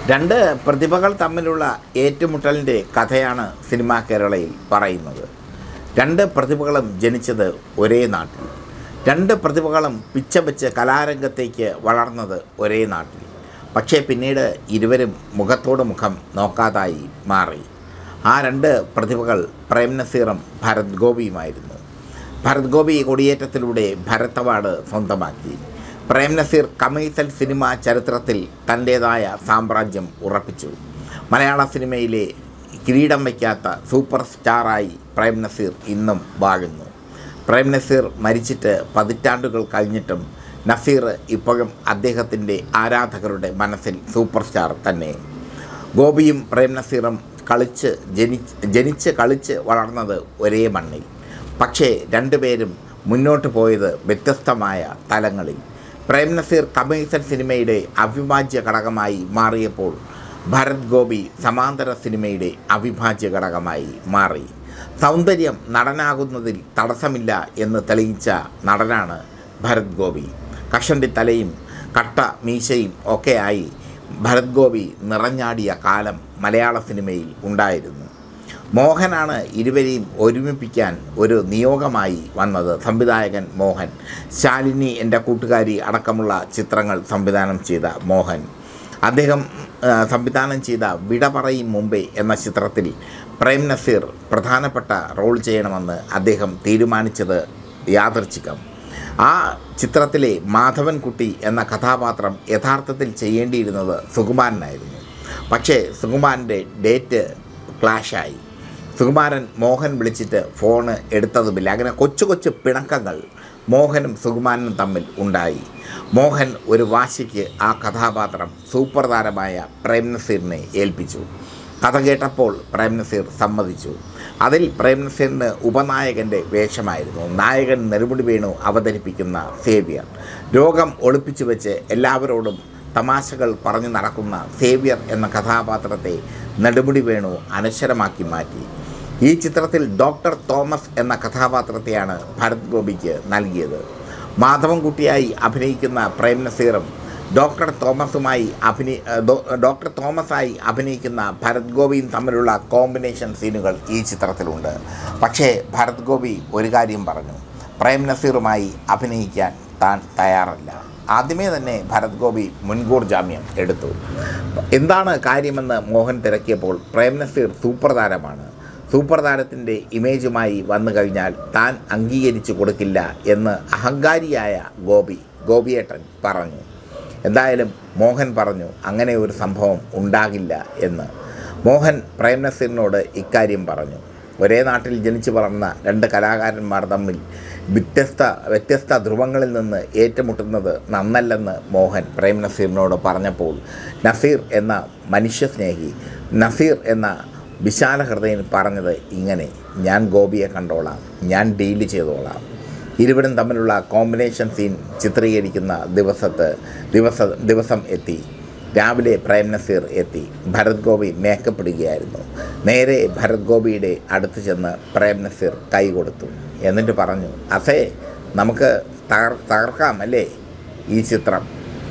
രണ്ട് പ്രതിഭകൾ തമ്മിലുള്ള ഏറ്റുമുട്ടലിൻ്റെ കഥയാണ് സിനിമാ കേരളയിൽ പറയുന്നത് രണ്ട് പ്രതിഭകളും ജനിച്ചത് ഒരേ നാട്ടിൽ രണ്ട് പ്രതിഭകളും പിച്ച വെച്ച് കലാരംഗത്തേക്ക് വളർന്നത് ഒരേ നാട്ടിൽ പക്ഷേ പിന്നീട് ഇരുവരും മുഖത്തോട് മുഖം നോക്കാതായി മാറി ആ രണ്ട് പ്രതിഭകൾ പ്രേം നസീറും ഭരത് ഗോപിയുമായിരുന്നു ഭരത് ഗോപി കൊടിയേറ്റത്തിലൂടെ ഭരത് അവാർഡ് സ്വന്തമാക്കി പ്രേം നസീർ കമേഴ്സ്യൽ സിനിമ ചരിത്രത്തിൽ തൻ്റേതായ സാമ്രാജ്യം ഉറപ്പിച്ചു മലയാള സിനിമയിലെ കിരീടം വയ്ക്കാത്ത സൂപ്പർ സ്റ്റാറായി പ്രേം നസീർ ഇന്നും വാഴുന്നു പ്രേം നസീർ മരിച്ചിട്ട് പതിറ്റാണ്ടുകൾ കഴിഞ്ഞിട്ടും നസീർ ഇപ്പോഴും അദ്ദേഹത്തിൻ്റെ ആരാധകരുടെ മനസ്സിൽ സൂപ്പർ സ്റ്റാർ തന്നെ ഗോപിയും പ്രേം നസീറും കളിച്ച് ജനിച്ച് ജനിച്ച് കളിച്ച് വളർന്നത് ഒരേ മണ്ണിൽ പക്ഷേ രണ്ടുപേരും മുന്നോട്ട് പോയത് വ്യത്യസ്തമായ തലങ്ങളിൽ പ്രേം നസീർ കമേഴ്സ്യൽ സിനിമയുടെ അവിഭാജ്യ ഘടകമായി മാറിയപ്പോൾ ഭരത് ഗോപി സമാന്തര സിനിമയുടെ അവിഭാജ്യ ഘടകമായി മാറി സൗന്ദര്യം നടനാകുന്നതിൽ തടസ്സമില്ല എന്ന് തെളിയിച്ച നടനാണ് ഭരത് ഗോപി കഷണ്ടി തലയും കട്ട മീശയും ഒക്കെയായി ഭരത് ഗോപി നിറഞ്ഞാടിയ കാലം മലയാള സിനിമയിൽ ഉണ്ടായിരുന്നു മോഹനാണ് ഇരുവരെയും ഒരുമിപ്പിക്കാൻ ഒരു നിയോഗമായി വന്നത് സംവിധായകൻ മോഹൻ ശാലിനി എൻ്റെ കൂട്ടുകാരി അടക്കമുള്ള ചിത്രങ്ങൾ സംവിധാനം ചെയ്ത മോഹൻ അദ്ദേഹം ആ, സംവിധാനം ചെയ്ത വിട പറയും മുമ്പേ എന്ന ചിത്രത്തിൽ പ്രേം നസീർ പ്രധാനപ്പെട്ട റോൾ ചെയ്യണമെന്ന് അദ്ദേഹം തീരുമാനിച്ചത് യാദർച്ഛികം ആ ചിത്രത്തിലെ മാധവൻകുട്ടി എന്ന കഥാപാത്രം യഥാർത്ഥത്തിൽ ചെയ്യേണ്ടിയിരുന്നത് സുകുമാരനായിരുന്നു പക്ഷേ സുകുമാരൻ്റെ ഡേറ്റ് ക്ലാഷായി സുകുമാരൻ മോഹൻ വിളിച്ചിട്ട് ഫോണ് എടുത്തതുമില്ല അങ്ങനെ കൊച്ചു കൊച്ചു പിണക്കങ്ങൾ മോഹനും സുകുമാരനും തമ്മിൽ ഉണ്ടായി മോഹൻ ഒരു വാശിക്ക് ആ കഥാപാത്രം സൂപ്പർ താരമായ പ്രേം നസീറിനെ ഏൽപ്പിച്ചു കഥ കേട്ടപ്പോൾ പ്രേം നസീർ സമ്മതിച്ചു അതിൽ പ്രേം നസീറിന് ഉപനായകൻ്റെ വേഷമായിരുന്നു നായകൻ നെടുമുടി വേണു അവതരിപ്പിക്കുന്ന സേവ്യർ രോഗം ഒളിപ്പിച്ചു വെച്ച് എല്ലാവരോടും തമാശകൾ പറഞ്ഞു നടക്കുന്ന സേവ്യർ എന്ന കഥാപാത്രത്തെ നെടുമുടി വേണു അനശ്വരമാക്കി മാറ്റി ഈ ചിത്രത്തിൽ ഡോക്ടർ തോമസ് എന്ന കഥാപാത്രത്തെയാണ് ഭരത് ഗോപിക്ക് നൽകിയത് മാധവൻകുട്ടിയായി അഭിനയിക്കുന്ന പ്രേം നസീറും ഡോക്ടർ തോമസുമായി അഭിനയി ഡോ- ഡോക്ടർ തോമസായി അഭിനയിക്കുന്ന ഭരത് ഗോപിയും തമ്മിലുള്ള കോമ്പിനേഷൻ സീനുകൾ ഈ ചിത്രത്തിലുണ്ട് പക്ഷേ ഭരത് ഗോപി ഒരു കാര്യം പറഞ്ഞു പ്രേം നസീറുമായി അഭിനയിക്കാൻ താൻ തയ്യാറല്ല ആദ്യമേ തന്നെ ഭരത് ഗോപി മുൻകൂർ ജാമ്യം എടുത്തു എന്താണ് കാര്യമെന്ന് മോഹൻ തിരക്കിയപ്പോൾ പ്രേം നസീർ സൂപ്പർ താരമാണ് സൂപ്പർ താരത്തിൻ്റെ ഇമേജുമായി വന്നു കഴിഞ്ഞാൽ താൻ അംഗീകരിച്ചു കൊടുക്കില്ല എന്ന് അഹങ്കാരിയായ ഗോപി ഗോപിയേട്ടൻ പറഞ്ഞു എന്തായാലും മോഹൻ പറഞ്ഞു അങ്ങനെ ഒരു സംഭവം ഉണ്ടാകില്ല എന്ന് മോഹൻ പ്രേം നസീറിനോട് ഇക്കാര്യം പറഞ്ഞു ഒരേ നാട്ടിൽ ജനിച്ചു വളർന്ന രണ്ട് കലാകാരന്മാർ തമ്മിൽ വ്യത്യസ്ത വ്യത്യസ്ത ധ്രുവങ്ങളിൽ നിന്ന് ഏറ്റുമുട്ടുന്നത് നന്നല്ലെന്ന് മോഹൻ പ്രേം നസീറിനോട് പറഞ്ഞപ്പോൾ നസീർ എന്ന മനുഷ്യസ്നേഹി നസീർ എന്ന വിശാല ഹൃദയൻ പറഞ്ഞത് ഇങ്ങനെ ഞാൻ ഗോപിയെ കണ്ടോളാം ഞാൻ ഡീല് ചെയ്തോളാം ഇരുവരും തമ്മിലുള്ള കോമ്പിനേഷൻ സീൻ ചിത്രീകരിക്കുന്ന ദിവസത്ത് ദിവസ ദിവസം എത്തി രാവിലെ പ്രേം നസീർ എത്തി ഭരത് ഗോപി മേക്കപ്പ് ഇടുകയായിരുന്നു നേരെ ഭരത് ഗോപിയുടെ അടുത്ത് ചെന്ന് പ്രേം നസീർ കൈ കൊടുത്തു എന്നിട്ട് പറഞ്ഞു അസേ നമുക്ക് തകർ തകർക്കാം അല്ലേ ഈ ചിത്രം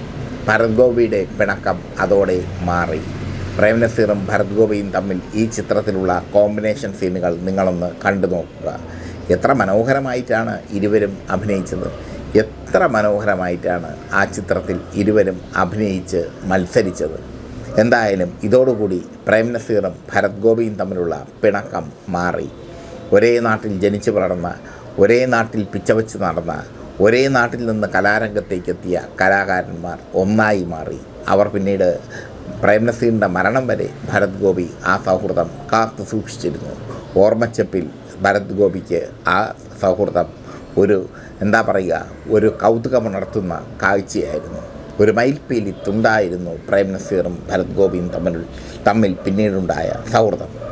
ഭരത് ഗോപിയുടെ പിണക്കം അതോടെ മാറി പ്രേം നസീറും ഭരത് ഗോപിയും തമ്മിൽ ഈ ചിത്രത്തിലുള്ള കോമ്പിനേഷൻ സീനുകൾ നിങ്ങളൊന്ന് കണ്ടു നോക്കുക എത്ര മനോഹരമായിട്ടാണ് ഇരുവരും അഭിനയിച്ചത് എത്ര മനോഹരമായിട്ടാണ് ആ ചിത്രത്തിൽ ഇരുവരും അഭിനയിച്ച് മത്സരിച്ചത് എന്തായാലും ഇതോടുകൂടി പ്രേം നസീറും ഭരത് ഗോപിയും തമ്മിലുള്ള പിണക്കം മാറി ഒരേ നാട്ടിൽ ജനിച്ചു വളർന്ന ഒരേ നാട്ടിൽ പിച്ചവച്ച് നടന്ന ഒരേ നാട്ടിൽ നിന്ന് കലാരംഗത്തേക്ക് എത്തിയ കലാകാരന്മാർ ഒന്നായി മാറി അവർ പിന്നീട് പ്രേം നസീറിൻ്റെ മരണം വരെ ഭരത് ഗോപി ആ സൗഹൃദം കാത്തു സൂക്ഷിച്ചിരുന്നു ഓർമ്മച്ചപ്പിൽ ഭരത് ഗോപിക്ക് ആ സൗഹൃദം ഒരു എന്താ പറയുക ഒരു കൗതുകമുണർത്തുന്ന കാഴ്ചയായിരുന്നു ഒരു മയിൽപ്പീലി തുണ്ടായിരുന്നു പ്രേം നസീറും ഭരത് ഗോപിയും തമ്മിൽ തമ്മിൽ പിന്നീടുണ്ടായ സൗഹൃദം